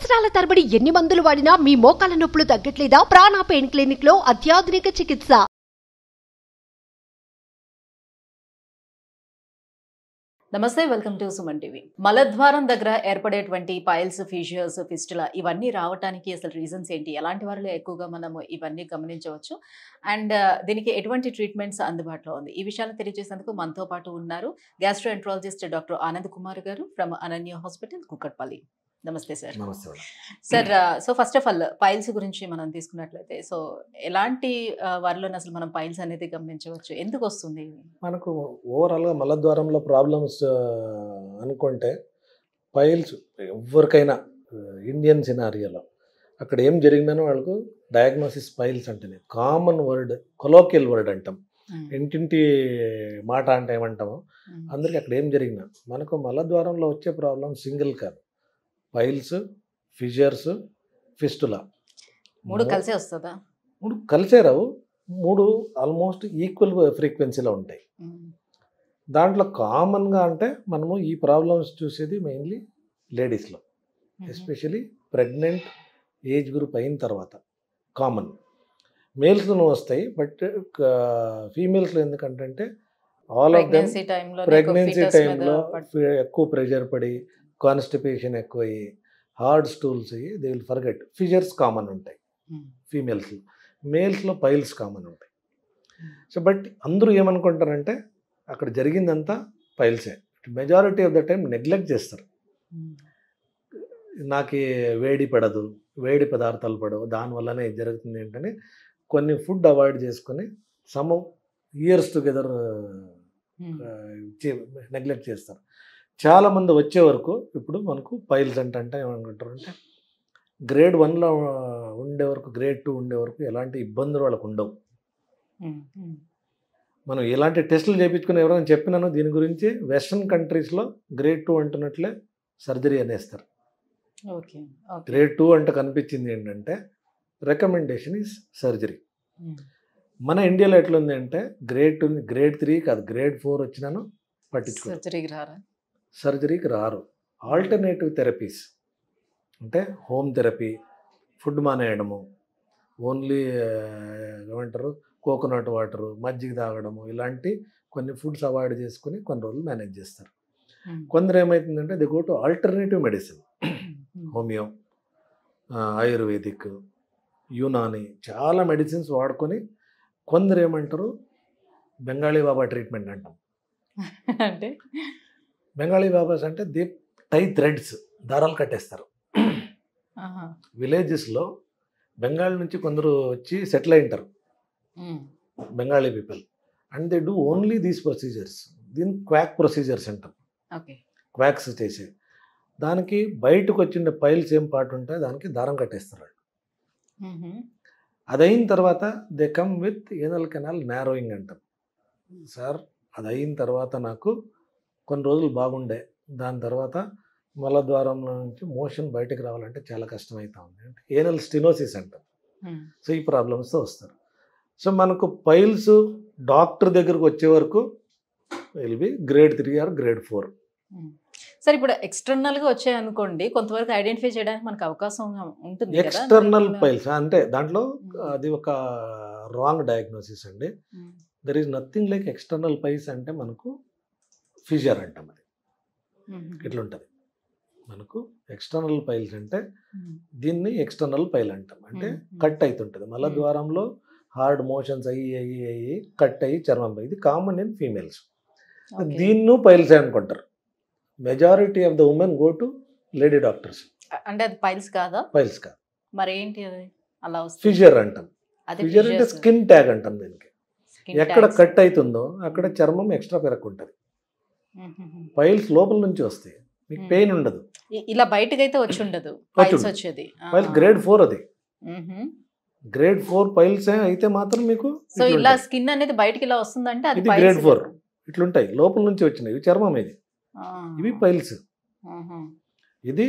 సంవత్సరాల తరబడి ఎన్ని మందులు వాడినా మీ మోకాల నొప్పులు తగ్గట్లేదా ప్రాణ పెయిన్ క్లినిక్ లో అత్యాధునిక చికిత్స నమస్తే వెల్కమ్ టు సుమన్ టీవీ మలద్వారం దగ్గర ఏర్పడేటువంటి పైల్స్ ఫిషియర్స్ ఫిస్టులా ఇవన్నీ రావడానికి అసలు రీజన్స్ ఏంటి ఎలాంటి వారిలో ఎక్కువగా మనము ఇవన్నీ గమనించవచ్చు అండ్ దీనికి ఎటువంటి ట్రీట్మెంట్స్ అందుబాటులో ఉంది ఈ విషయాలు తెలియజేసేందుకు మనతో పాటు ఉన్నారు gastroenterologist doctor Anand Kumar garu from Ananya hospital Kukatpally నమస్తే సార్ నమస్తే madam sir so first of all piles గురించి మనం తీసుకున్నట్లయితే సో ఎలాంటి ఆ, వారిలో అసలు మనం పైల్స్ అనేది గమనించవచ్చు ఎందుకు వస్తుంది మనకు ఓవరాల్గా మలద్వారంలో ప్రాబ్లమ్స్ అనుకుంటే పైల్స్ ఎవరికైనా ఇండియన్ సినారియోలో అక్కడ ఏం జరిగిందని వాళ్ళకు డయాగ్నోసిస్ పైల్స్ అంటేనే కామన్ వర్డ్ కొలోకియల్ వర్డ్ అంటాం ఇంటింటి మాట అంటే ఏమంటామో అందరికి అక్కడ ఏం జరిగినా మనకు మలద్వారంలో వచ్చే ప్రాబ్లం సింగిల్ కాదు పైల్స్ ఫిజర్స్ ఫిస్టులా మూడు కలిసే వస్తుందా మూడు కలిసే రావు మూడు ఆల్మోస్ట్ ఈక్వల్ ఫ్రీక్వెన్సీలో ఉంటాయి దాంట్లో కామన్గా అంటే మనము ఈ ప్రాబ్లమ్స్ చూసేది మెయిన్లీ లేడీస్లో ఎస్పెషలీ ప్రెగ్నెంట్ ఏజ్ గ్రూప్ అయిన తర్వాత కామన్ మేల్స్లో వస్తాయి బట్ ఫీమేల్స్లో ఎందుకంటే ఆల్ ఆఫ్ దెమ్ ప్రెగ్నెన్సీ టైంలో ప్రెగ్నెన్సీ టైంలో ఎక్కువ ప్రెషర్ పడి కాన్స్టిపేషన్ ఎక్కువ అయ్యి హార్డ్ స్టూల్స్ అయ్యి they will forget fissures common ఉంటాయి ఫీమేల్స్లో మేల్స్లో పైల్స్ కామన్ ఉంటాయి సో బట్ అందరూ ఏమనుకుంటారంటే అక్కడ జరిగిందంతా పైల్సే majority of the time neglect చేస్తారు నాకు వేడి పడదు వేడి పదార్థాలు పడవు దానివల్లనే ఇది జరుగుతుంది ఏంటని కొన్ని ఫుడ్ అవాయిడ్ చేసుకొని సమ్ ఇయర్స్ టుగెదర్ నెగ్లెక్ట్ చేస్తారు చాలామంది వచ్చే వరకు ఇప్పుడు మనకు పైల్స్ అంటే అంటే ఏమనుకుంటారు అంటే గ్రేడ్ వన్లో ఉండే వరకు గ్రేడ్ టూ ఉండే వరకు ఎలాంటి ఇబ్బందులు వాళ్ళకు ఉండవు మనం ఎలాంటి టెస్టులు చేయించుకుని ఎవరైనా చెప్పినానో దీని గురించి వెస్ట్రన్ కంట్రీస్లో గ్రేడ్ టూ అంటున్నట్లే సర్జరీ అనేస్తారు ఓకే ఓకే గ్రేడ్ టూ అంటే కనిపించింది ఏంటంటే రికమెండేషన్ ఈజ్ సర్జరీ మన ఇండియాలో ఎట్లుంది అంటే గ్రేడ్ టూ గ్రేడ్ త్రీ కాదు గ్రేడ్ ఫోర్ వచ్చినాను పట్టించుకోరు సర్జరీకి రారా సర్జరీకి రారు ఆల్టర్నేటివ్ థెరపీస్ అంటే హోమ్ థెరపీ ఫుడ్ మానేయడము ఓన్లీ ఏమంటారు కోకోనట్ వాటరు మజ్జిగ తాగడము ఇలాంటి కొన్ని ఫుడ్స్ అవాయిడ్ చేసుకుని కొన్ని రోజులు మేనేజ్ చేస్తారు కొందరు ఏమవుతుందంటే they go to alternative medicine homeo Ayurvedic Unani చాలా మెడిసిన్స్ వాడుకొని కొందరు ఏమంటారు బెంగాళీ బాబా ట్రీట్మెంట్ అంటాం అంటే బెంగాళీ బాబాస్ అంటే దే టై థ్రెడ్స్ దారాలు కట్టేస్తారు ఆహా. విలేజెస్లో బెంగాల్ నుంచి కొందరు వచ్చి సెటిల్ అయింటారు um. Bengali people and they do only these procedures దీని క్వాక్ ప్రొసీజర్స్ అంటాం ఓకే క్వాక్స్ చేసే దానికి బయటకు వచ్చిన పైల్స్ ఏం పాటు ఉంటాయి దానికి దారం కట్టేస్తారు వాళ్ళు మ్హూ. అది అయిన తర్వాత they come with anal canal narrowing అంటాం సార్ అది అయిన తర్వాత నాకు కొన్ని రోజులు బాగుండే దాని తర్వాత మలద్వారంలో నుంచి మోషన్ బయటకు రావాలంటే చాలా కష్టమవుతా ఉంది అంటే ఏనల్ స్టినోసిస్ అంటాం ఉమ్. సో ఈ ప్రాబ్లమ్స్తో వస్తారు సో మనకు పైల్స్ డాక్టర్ దగ్గరకు వచ్చే వరకు will be grade three or grade four um. సరే ఇప్పుడు ఎక్స్టర్నల్ గా వచ్చాయి అనుకోండి కొంతవరకు ఐడెంటిఫై చేయడానికి మనకు అవకాశం ఉంటుంది కదా ఎక్స్టర్నల్ దీనిలో- పైల్స్ అంటే దాంట్లో అది ఒక రాంగ్ డయాగ్నోసిస్ అండి um. There is nothing like external piles అంటే మనకు ఫిజర్ అంటాం అది ఉమ్. ఇట్లుంటుంది మనకు ఎక్స్టర్నల్ పైల్స్ అంటే ఉమ్. దీన్ని ఎక్స్టర్నల్ పైల్ అంటాం అంటే ఉమ్. కట్ అవుతుంటుంది మలద్వారంలో హార్డ్ మోషన్స్ అయ్యి అయ్యి అయ్యి కట్ అయ్యి చర్మం పై ఇది కామన్ ఇన్ ఫీమేల్స్ ఓకే. దీన్ని పైల్సే అనుకుంటారు majority of the women go to lady doctors అంటే అది పైల్స్ కాదా పైల్స్ కాదు మరి ఏంటి అది అలా వస్తుంది ఫిజర్ అంటాం అది ఫిజర్ అంటే fissures. స్కిన్ ట్యాగ్ అంటాం దీనికి Skin ఎక్కడ tags. కట్ అవుతుందో అక్కడ చర్మం ఎక్స్ట్రా పెరక్కుంటుంది మ్మ్. పైల్స్ లోపల నుంచి వస్తాయి మీకు Hmm. పెయిన్ ఉండదు ఇ- ఇలా బయటకు అయితే వచ్చి ఉండదు వచ్చి పైల్స్ ఉండదు. వచ్చేది పైల్స్ గ్రేడ్ ఫోర్ అది మ్మ్. గ్రేడ్ ఫోర్ పైల్స్ అయితే మాత్రం మీకు సో ఇలా ఇట్లుంటాయి. స్కిన్ అనేది బయటికి ఇలా వస్తుందంటే అది ఇది piles గ్రేడ్ ఫోర్ కదా. ఇట్లుంటాయి లోపల నుంచి వచ్చినాయి ఇవి చర్మం ఇది ఆ. ఇవి పైల్స్ మ్మ్. ఇది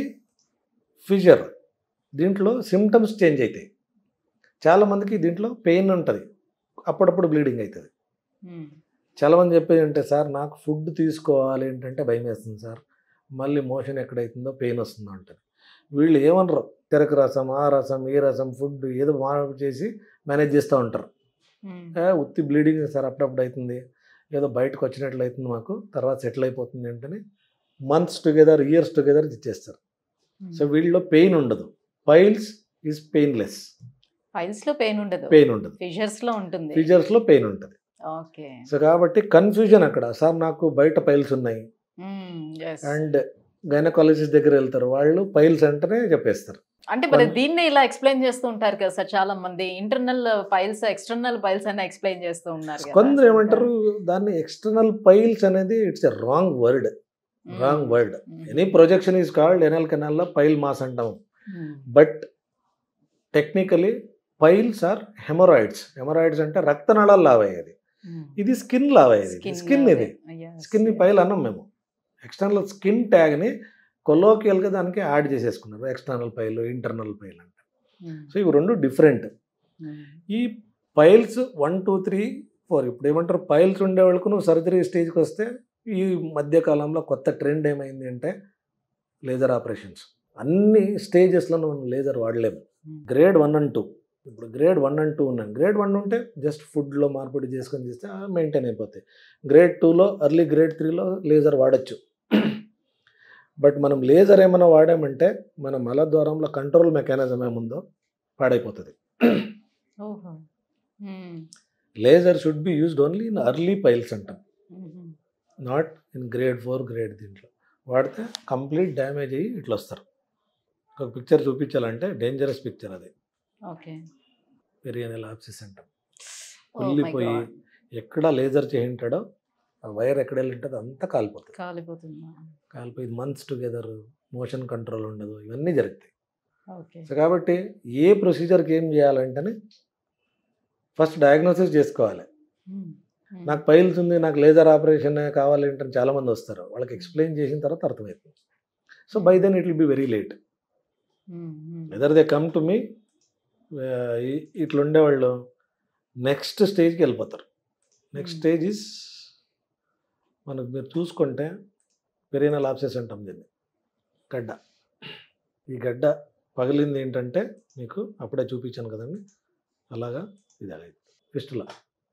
ఫిజర్ దీంట్లో సిమ్టమ్స్ చేంజ్ అవుతాయి చాలామందికి దీంట్లో పెయిన్ ఉంటుంది అప్పుడప్పుడు బ్లీడింగ్ అవుతుంది మ్మ్. చాలామంది చెప్పేది అంటే సార్ నాకు ఫుడ్ తీసుకోవాలి ఏంటంటే భయం వేస్తుంది సార్ మళ్ళీ మోషన్ ఎక్కడైతుందో పెయిన్ వస్తుందో ఉంటుంది వీళ్ళు ఏమనరు తెరకు రసం ఆ రసం ఈ రసం ఫుడ్ ఏదో మార్పు చేసి మేనేజ్ చేస్తూ ఉంటారు ఉమ్. ఏ, ఉత్తి బ్లీడింగ్ సార్ అప్పుడప్పుడు అవుతుంది ఏదో బయటకు వచ్చినట్లు అవుతుంది మాకు తర్వాత సెటిల్ అయిపోతుంది అంటే మంత్స్ టుగెదర్ ఇయర్స్ టుగెదర్ ఇచ్చేస్తారు సో వీళ్ళలో పెయిన్ ఉండదు పైల్స్ ఈజ్ పెయిన్లెస్ ఫైల్స్ లో పెయిన్ ఉండదు పెయిన్ ఉండదు ఫిషర్స్ లో ఉంటుంది ఫీచర్స్లో పెయిన్ ఉంటుంది ఓకే సో కాబట్టి కన్ఫ్యూజన్ అక్కడ సార్ నాకు బయట పైల్స్ ఉన్నాయి ఎస్ అండ్ గైనకాలజిస్ట్ దగ్గర వెళ్తారు వాళ్ళు పైల్స్ అంటేనే చెప్పేస్తారు అంటే మరి కొన్ని- దీన్ని ఇలా ఎక్స్ప్లెయిన్ చేస్తూ ఉంటారు కదా సార్ చాలా మంది ఇంటర్నల్ ఫైల్స్ ఎక్స్టర్నల్ ఫైల్స్ అని ఎక్స్ప్లెయిన్ చేస్తూ ఉన్నారు కదా. కొందరు ఏమంటారు దాన్ని ఎక్స్టర్నల్ పైల్స్ అనేది it's a wrong word um. Wrong word um. Any projection is called anal కెనాల్లో పైల్ మాస్ అంటాం um. But technically piles are haemorrhoids haemorrhoids అంటే రక్తనాళాలు లావయ్యేది ఉమ్. ఇది స్కిన్ లావయ్యేది Skin స్కిన్ లో ఇది అదే. Yes. స్కిన్ పైల్ అన్నాం మేము ఎక్స్టర్నల్ స్కిన్ ట్యాగ్ని కొలోకియల్గా దానికి యాడ్ చేసేసుకున్నారు ఎక్స్టర్నల్ పైల్ ఇంటర్నల్ పైల్ అంటే ఉమ్. సో ఇవి రెండు డిఫరెంట్ ఉమ్. ఈ piles one two three four ఇప్పుడు ఏమంటారు పైల్స్ ఉండే వాళ్ళకు నువ్వు సర్జరీ స్టేజ్కి వస్తే ఈ మధ్యకాలంలో కొత్త ట్రెండ్ ఏమైంది అంటే లేజర్ ఆపరేషన్స్ అన్ని స్టేజెస్లో మనం లేజర్ వాడలేము um. Grade one and two ఇప్పుడు గ్రేడ్ వన్ అండ్ టూ ఉన్నాను గ్రేడ్ వన్ ఉంటే జస్ట్ ఫుడ్లో మార్పిడి చేసుకొని చేస్తే మెయింటైన్ అయిపోతాయి గ్రేడ్ టూలో అర్లీ గ్రేడ్ త్రీలో లేజర్ వాడచ్చు బట్ మనం లేజర్ ఏమైనా వాడామంటే మన మలద్వారంలో కంట్రోల్ మెకానిజం ఏముందో పాడైపోతుంది ఓహో um. Laser should be used only in early piles అంటాం um. Not in grade four grade దీంట్లో వాడితే కంప్లీట్ డ్యామేజ్ అయ్యి ఇట్లా వస్తారు ఒక పిక్చర్ చూపించాలంటే డేంజరస్ పిక్చర్ అది ఓకే పెరియనల్ ఆప్సిస్ అంటాం Oh my కుళ్ళిపోయి God. ఎక్కడ లేజర్ చేయింటాడో ఆ వైర్ ఎక్కడ వెళ్ళి ఉంటుందో అంతా కాలిపోతుంది కాలిపోతుందా కాలిపోయి మంత్స్ టుగెదర్ మోషన్ కంట్రోల్ ఉండదు ఇవన్నీ జరుగుతాయి ఓకే సో కాబట్టి ఏ ప్రొసీజర్కి ఏం చేయాలంటే ఫస్ట్ డయాగ్నోసిస్ చేసుకోవాలి ఉమ్. ఉమ్. నాకు పైల్స్ ఉంది నాకు లేజర్ ఆపరేషన్ కావాలి అంటే చాలామంది వస్తారు వాళ్ళకి ఎక్స్ప్లెయిన్ చేసిన తర్వాత అర్థమవుతుంది so by then it will be very late um. Um. Whether they come to me ఇట్లా ఉండేవాళ్ళు నెక్స్ట్ స్టేజ్కి వెళ్ళిపోతారు నెక్స్ట్ Hmm. స్టేజ్ ఇస్ మనకు మీరు చూసుకుంటే పెరిగిన లాప్సెస్ అంటాం దీన్ని గడ్డ ఈ గడ్డ పగిలింది ఏంటంటే మీకు అప్పుడే చూపించాను కదండి అలాగా ఇది అలాగే ఫిస్టులా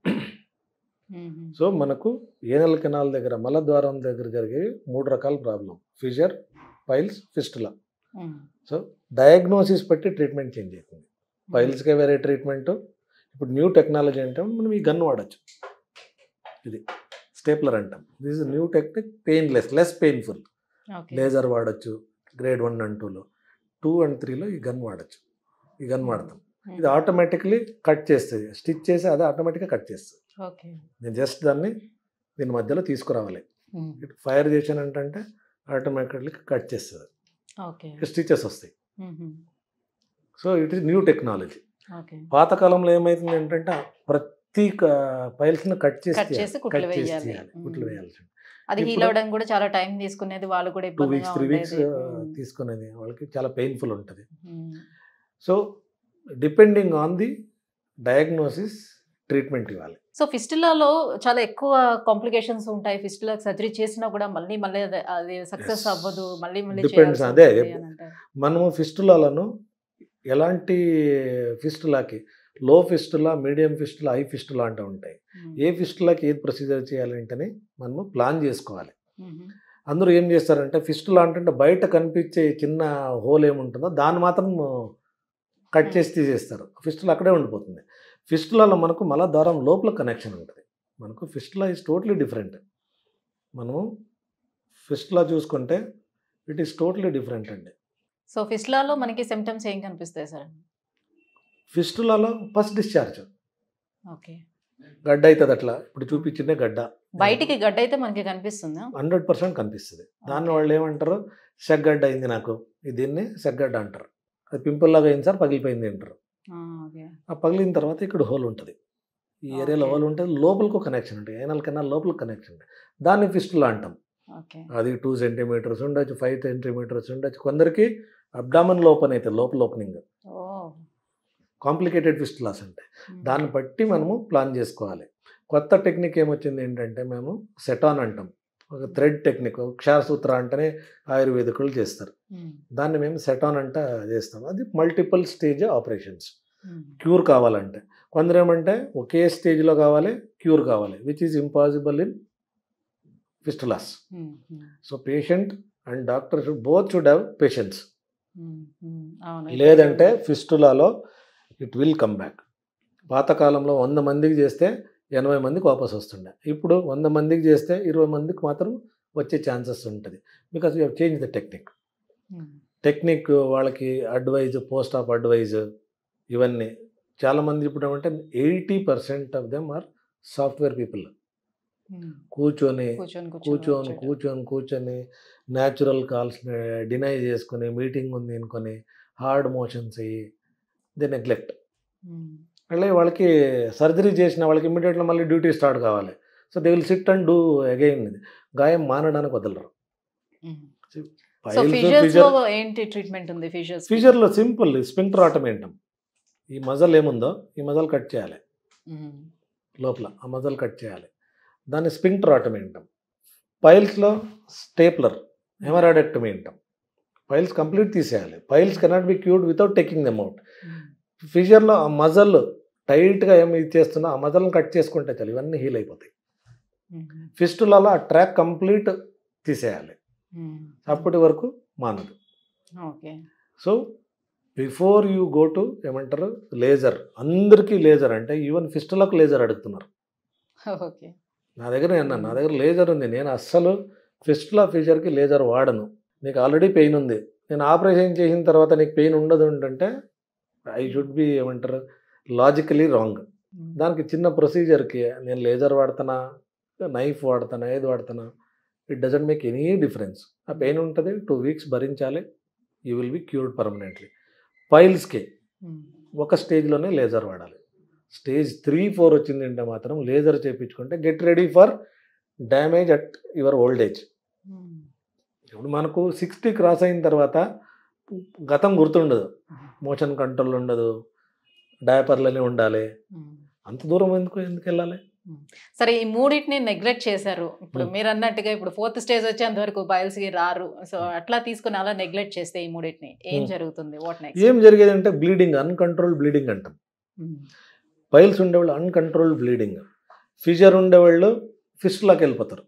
ఉమ్. సో మనకు ఏనల్ కెనాల్ దగ్గర మలద్వారం దగ్గర జరిగే మూడు రకాల problem fissure piles fistula um. So diagnosis బట్టి ట్రీట్మెంట్ చేంజ్ అవుతుంది పైల్స్కే వేరే ట్రీట్మెంట్ ఇప్పుడు న్యూ టెక్నాలజీ అంటే మనం ఈ గన్ వాడచ్చు ఇది స్టేప్లర్ అంటాం this is new technique painless less painful okay laser వాడచ్చు గ్రేడ్ వన్ అండ్ టూలో టూ అండ్ త్రీలో ఈ గన్ వాడచ్చు ఈ గన్ వాడతాం ఉమ్. ఇది ఆటోమేటిక్లీ కట్ చేస్తుంది స్టిచ్ చేసి అదే ఆటోమేటిక్గా కట్ చేస్తుంది ఓకే నేను జస్ట్ దాన్ని దీని మధ్యలో తీసుకురావాలి ఉమ్. ఫైర్ చేసాను అంటే ఆటోమేటిక్లీ కట్ చేస్తుంది ఓకే స్టిచెస్ వస్తాయి um. So it is new technology okay పాతకాలంలో ఏమైతుంది ఏంటంటే ప్రతి పైల్స్ని కట్ చేసి కట్ చేసి తీయాలి. కుట్లు కట్ చేసి వేయాలి. తీయాలి. కుట్లు మ్మ్. వేయాల్సి అది హీల్ ఇప్పుడు- అవడానికి కూడా చాలా టైం తీసుకునేది వాళ్ళు కూడా టూ ఇబ్బందిగా వీక్స్ త్రీ వీక్స్ ఉండేది ఉమ్. తీసుకునేది వాళ్ళకి చాలా పెయిన్ఫుల్ ఉంటుంది um. So depending on the diagnosis treatment ఇవ్వాలి సో ఫిస్టులాలో చాలా ఎక్కువ కాంప్లికేషన్స్ ఉంటాయి ఫిస్టులా సర్జరీ చేసినా కూడా మళ్ళీ మళ్ళీ అది- అది సక్సెస్ Yes. అవ్వదు మళ్ళీ మళ్ళీ Depends, చేయాల్సి అదే, ఉంటుంది అని అంటారు. మనము ఫిస్టులాలను ఎలాంటి ఫిస్టులాకి low fistula medium fistula high fistula అంటూ ఉంటాయి ఉమ్. ఏ ఫిస్టులాకి ఏది ప్రొసీజర్ చేయాలంటేనే మనము ప్లాన్ చేసుకోవాలి ఉమ్. అందరూ ఏం చేస్తారంటే ఫిస్టులా అంటే బయట కనిపించే చిన్న హోల్ ఏముంటుందో దాన్ని మాత్రం కట్ చేసి తీసేస్తారు ఫిస్టులా అక్కడే ఉండిపోతుంది ఫిస్టులలో మనకు మల దారం లోపల కనెక్షన్ ఉంటుంది మనకు ఫిస్టులా ఇస్ టోటలీ డిఫరెంట్ మనము ఫిస్టులా చూసుకుంటే ఇట్ ఈస్ టోటలీ డిఫరెంట్ అండి సో ఫిస్టులాలో మనకి సిమ్టమ్స్ ఏం కనిపిస్తాయి సార్ ఫిస్టులాలో ఫస్ట్ డిశ్చార్జ్ ఓకే గడ్డ అవుతుంది అట్లా ఇప్పుడు చూపించిందే గడ్డ బయటికి గడ్డ అయితే మనకి కనిపిస్తుందా హండ్రెడ్ పర్సెంట్ కనిపిస్తుంది దాన్ని వాళ్ళు ఏమంటారు సెగ్గడ్డ అయింది నాకు ఇది దీన్ని సెగ్గడ్డ అంటారు అది పింపుల్ లాగా అయింది సార్ పగిలిపోయింది అంటారు ఆ, ఓకే ఆ పగిలిన తర్వాత ఇక్కడ హోల్ ఉంటుంది ఈ ఏరియాలో Okay. హోల్ ఉంటుంది లోపలికి కనెక్షన్ ఉంటుంది ఏనల్ కన్నా లోపలికి కనెక్షన్ ఉంటుంది దాన్ని ఫిస్టులా అంటాం ఓకే అది టూ సెంటీమీటర్స్ ఉండొచ్చు ఫైవ్ సెంటీమీటర్స్ ఉండొచ్చు కొందరికి అబ్డామన్ ఓపెన్ అవుతుంది లోపల ఓపెనింగ్ ఓ కాంప్లికేటెడ్ ఫిస్టులాస్ ఉంటాయి ఉమ్. దాన్ని బట్టి మనము ప్లాన్ చేసుకోవాలి కొత్త టెక్నిక్ ఏమొచ్చింది ఏంటంటే మేము సెటాన్ అంటాం ఒక థ్రెడ్ టెక్నిక్ క్షారసూత్ర అంటేనే ఆయుర్వేదికులు చేస్తారు దాన్ని మేము సెటాన్ అంటే చేస్తాం అది మల్టిపుల్ స్టేజ్ ఆపరేషన్స్ క్యూర్ కావాలంటే కొందరు ఏమంటే ఒకే స్టేజ్లో కావాలి క్యూర్ కావాలి which is impossible in fistulas so patient and doctor should both should have patience అవును లేదంటే ఫిస్టులాలో ఇట్ విల్ కమ్ బ్యాక్ పాతకాలంలో వంద మందికి చేస్తే ఎనభై మందికి వాపస్ వస్తుండే ఇప్పుడు వంద మందికి చేస్తే ఇరవై మందికి మాత్రం వచ్చే ఛాన్సెస్ ఉంటుంది because you change the technique technique వాళ్ళకి అడ్వైజ్ పోస్ట్ ఆఫ్ అడ్వైజ్ ఇవన్నీ చాలామంది ఇప్పుడు ఏమంటే eighty percent of them are software people కూర్చొని కూర్చొని కూర్చొని కూర్చొని కూర్చొని న్యాచురల్ కాల్స్ డినై చేసుకుని మీటింగ్ ఉంది అనుకొని హార్డ్ మోషన్స్ అయ్యి ది నెగ్లెక్ట్ మళ్ళీ వాళ్ళకి సర్జరీ చేసిన వాళ్ళకి ఇమ్మీడియట్గా మళ్ళీ డ్యూటీ స్టార్ట్ కావాలి so they will sit and do again గాయం మానడానికి వదలరు సో ఫిషర్స్ లో ఏంటి ట్రీట్మెంట్ ఉంది ఫిషర్స్ ఫిషర్లో సింపుల్ స్పింక్టర్ ఆటోమేటం ఈ మజల్ ఏముందో ఈ మజల్ కట్ చేయాలి లోపల ఆ మజల్ కట్ చేయాలి దాన్ని స్పింక్టర్ ఆటోమేటం పైల్స్లో స్టేప్లర్ హెమరాడెక్టమీ అంటాం పైల్స్ కంప్లీట్ తీసేయాలి piles cannot be cured without taking them out ఫిషర్లో ఆ మజల్ టైట్గా ఏమి ఇచ్చేస్తున్నా ఆ మజల్ని కట్ చేసుకుంటే చాలు ఇవన్నీ హీల్ అయిపోతాయి ఫిస్టులలో ఆ ట్రాక్ కంప్లీట్ తీసేయాలి అప్పటి వరకు మానదు okay so before you go to ఏమంటారు లేజర్ అందరికీ లేజర్ అంటే ఈవెన్ ఫిస్టులకు లేజర్ అడుగుతున్నారు ఓకే నా దగ్గర నేను అన్నాను నా దగ్గర లేజర్ ఉంది నేను అస్సలు ఫిస్టులా ఫీచర్కి లేజర్ వాడను నీకు ఆల్రెడీ పెయిన్ ఉంది నేను ఆపరేషన్ చేసిన తర్వాత నీకు పెయిన్ ఉండదు అంటే ఐ షుడ్ బి ఏమంటారు లాజికలీ రాంగ్ దానికి చిన్న ప్రొసీజర్కి నేను లేజర్ వాడుతున్నా నైఫ్ వాడుతున్నా ఏది వాడుతున్నా it doesn't make any difference ఆ పెయిన్ ఉంటుంది టూ వీక్స్ భరించాలి you will be cured permanently పైల్స్కి ఒక స్టేజ్లోనే లేజర్ వాడాలి స్టేజ్ త్రీ ఫోర్ వచ్చిందంటే మాత్రం లేజర్ చేయించుకుంటే get ready for damage at your old age ఇప్పుడు మనకు సిక్స్టీ క్రాస్ అయిన తర్వాత గతం గుర్తుండదు మోషన్ కంట్రోల్ ఉండదు డయాపర్లనే ఉండాలి అంత దూరం ఎందుకు ఎందుకు వెళ్ళాలి సరే ఈ మూడింటిని నెగ్లెక్ట్ చేశారు ఇప్పుడు Hmm. మీరు అన్నట్టుగా ఇప్పుడు ఫోర్త్ స్టేజ్ వచ్చేంత వరకు బయల్స్ కి రారు సో అట్లా తీసుకుని అలా నెగ్లెక్ట్ చేస్తే ఈ మూడింటిని ఏం Hmm. జరుగుతుంది వాట్ ఏం జరిగేది అంటే బ్లీడింగ్ అన్కంట్రోల్ బ్లీడింగ్ అంటాం పైల్స్ ఉండేవాళ్ళు అన్కంట్రోల్ బ్లీడింగ్ ఫిజర్ ఉండేవాళ్ళు ఫిస్టులాకి వెళ్ళిపోతారు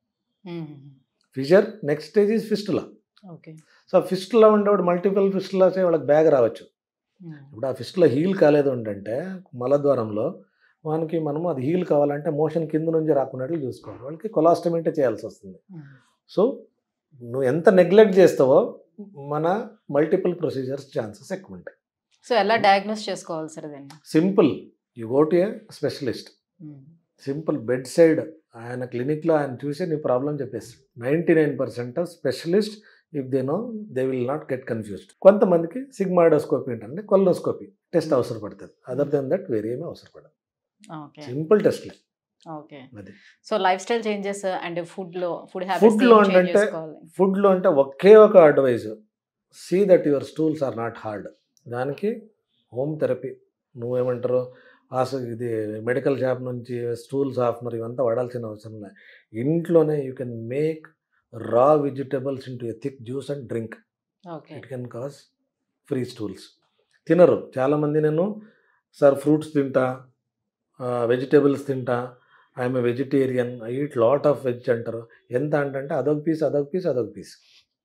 fissure next stage is fistula okay so fistula ఉండేవాడు మల్టిపుల్ ఫిస్టులాస్ వాళ్ళకి బ్యాగ్ రావచ్చు ఇప్పుడు ఆ ఫిస్టులో హీల్ కాలేదు అంటే మలద్వారంలో మనకి మనము అది హీల్ కావాలంటే మోషన్ కింద నుంచి రాకున్నట్లు చూసుకోవాలి వాళ్ళకి కొలాస్టమీటే చేయాల్సి వస్తుంది సో నువ్వు ఎంత నెగ్లెక్ట్ చేస్తావో మన మల్టిపుల్ ప్రొసీజర్స్ ఛాన్సెస్ ఎక్కువ ఉంటాయి సో ఎలా డయాగ్నోస్ చేసుకోవాలి సార్ దీన్ని simple you go to a specialist simple bedside ఆయన క్లినిక్లో ఆయన చూసి నీ ప్రాబ్లం చెప్పేస్తాడు ninety nine percent specialist if they know they will not get confused కొంతమందికి సిగ్మాడోస్కోపీ ఏంటంటే కొల్నోస్కోపీ టెస్ట్ అవసరపడుతుంది అదర్ దెన్ దట్ వేరే ఏమీ అవసరపడదు ఓకే సింపుల్ టెస్ట్లే ఓకే అది so lifestyle changes and food లో ఫుడ్ Food లో హ్యాబిట్స్ అంటే- చేసుకోవాలి ఫుడ్లో అంటే ఒకే ఒక advice see that your stools are not hard దానికి హోమ్ థెరపీ నువ్వేమంటారు అసలు ఇది మెడికల్ షాప్ నుంచి స్టూల్ సాఫ్ట్నర్ ఇవంతా వాడాల్సిన అవసరం లేదు ఇంట్లోనే you can make raw vegetables into a thick juice and drink okay it can cause free stools తినరు చాలామంది నేను సార్ ఫ్రూట్స్ తింటా వెజిటేబుల్స్ తింటా I'm a vegetarian I eat lot of veg అంటారు ఎంత అంటే అదొక పీస్ అదొక పీస్ అదొక పీస్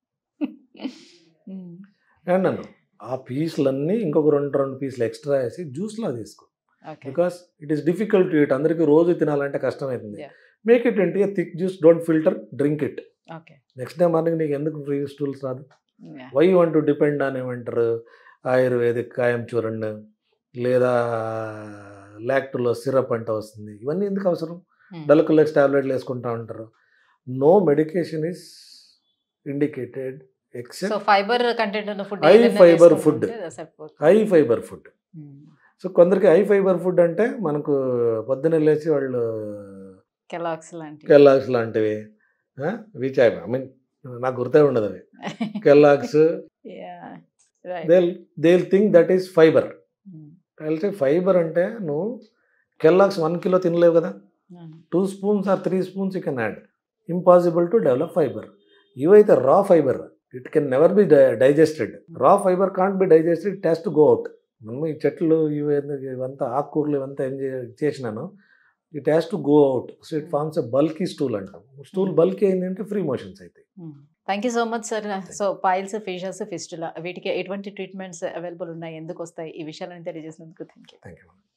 అండ్ నన్ను ఆ పీసులన్నీ ఇంకొక రెండు రెండు పీసులు ఎక్స్ట్రా వేసి జ్యూస్లా తీసుకో okay because it is difficult to it అందరికీ రోజు తినాలంటే కష్టమవుతుంది Yeah. Make it into thick juice don't filter drink it okay next day morning నీకు ఎందుకు ఫ్రీ స్టూల్స్ రాదు వై వాంట్ టు డిపెండ్ అని ఏమంటారు ఆయుర్వేదిక్ కాయం చూడండి లేదా లాక్టులో సిరప్ అంటే వస్తుంది ఇవన్నీ ఎందుకు అవసరం డల్కులెక్స్ టాబ్లెట్లు వేసుకుంటా ఉంటారు no medication is indicated so except fibre content ఉన్న food High fiber food. High fibre food so కొందరికి హై ఫైబర్ ఫుడ్ అంటే మనకు పొద్దున్న లేచి వాళ్ళు కెలాక్స్ లాంటి కెల్లాగ్స్ లాంటివి విచ్ ఐ మీన్ నాకు గుర్తే ఉండదు అవి Kellogg's they they think that is fibre అయితే ఫైబర్ అంటే నువ్వు కెల్లాగ్స్ వన్ కిలో తినలేవు కదా two spoons or three spoons you can add impossible to develop fibre ఇవైతే raw fibre it can never be digested raw fibre can't be digested it has to go out మనము ఈ చెట్లు ఇవి ఇవంతా ఆకుకూరలు ఇవంతా ఏం చే- చేసినాను it has to go out so it forms a bulky stool అంటాం స్టూల్ బల్కీ అయిందంటే ఫ్రీ మోషన్స్ అవుతాయి thank you so much sir so piles fissures fistula వీటికి ఎటువంటి ట్రీట్మెంట్స్ అవైలబుల్ ఉన్నాయి ఎందుకు వస్తాయి ఈ విషయాలను తెలియజేసినందుకు థ్యాంక్ యూ థ్యాంక్ యూ